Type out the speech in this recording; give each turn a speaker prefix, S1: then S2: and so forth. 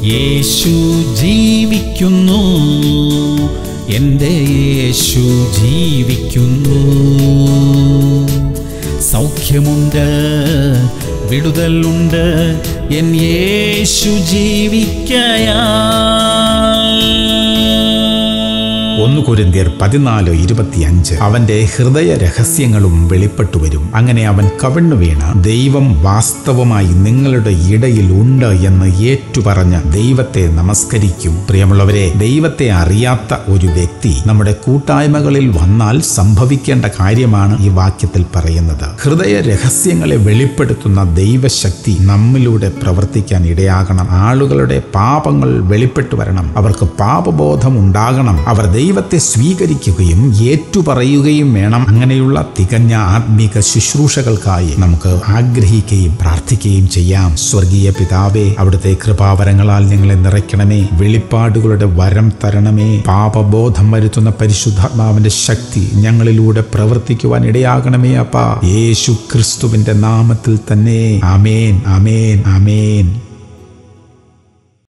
S1: യേശു ജീവിക്കുന്നു എൻ്റെ യേശു ജീവിക്കുന്നു സൗഖ്യമുണ്ട് വിടുതലുണ്ട് എൻ യേശു ജീവിക്കയാ
S2: ഒന്ന് കുരിന്തിയർ പതിനാല് ഇരുപത്തിയഞ്ച് അവന്റെ ഹൃദയ രഹസ്യങ്ങളും വെളിപ്പെട്ടു വരും അങ്ങനെ അവൻ കവിണ്ണു വീണ് ദൈവം വാസ്തവമായി നിങ്ങളുടെ ഇടയിൽ ഉണ്ട് എന്ന് ഏറ്റുപറഞ്ഞ് ദൈവത്തെ നമസ്കരിക്കും പ്രിയമുള്ളവരെ ദൈവത്തെ അറിയാത്ത ഒരു വ്യക്തി നമ്മുടെ കൂട്ടായ്മകളിൽ വന്നാൽ സംഭവിക്കേണ്ട കാര്യമാണ് ഈ വാക്യത്തിൽ പറയുന്നത് ഹൃദയ രഹസ്യങ്ങളെ വെളിപ്പെടുത്തുന്ന ദൈവശക്തി നമ്മിലൂടെ പ്രവർത്തിക്കാൻ ഇടയാകണം ആളുകളുടെ പാപങ്ങൾ വെളിപ്പെട്ടു വരണം അവർക്ക് പാപബോധം ഉണ്ടാകണം അവർ ദൈവത്തെ സ്വീകരിക്കുകയും ഏറ്റുപറയുകയും വേണം അങ്ങനെയുള്ള തികഞ്ഞ ആത്മീക ശുശ്രൂഷകൾക്കായി നമുക്ക് ആഗ്രഹിക്കുകയും പ്രാർത്ഥിക്കുകയും ചെയ്യാം സ്വർഗീയ പിതാവേ അവിടുത്തെ കൃപാവരങ്ങളാൽ ഞങ്ങളെ നിറയ്ക്കണമേ വെളിപ്പാടുകളുടെ വരം തരണമേ പാപബോധം വരുത്തുന്ന പരിശുദ്ധാത്മാവിന്റെ ശക്തി ഞങ്ങളിലൂടെ പ്രവർത്തിക്കുവാൻ ഇടയാകണമേ അപ്പ യേശു ക്രിസ്തുവിന്റെ നാമത്തിൽ തന്നെ ആമേൻ ആമേൻ ആമേൻ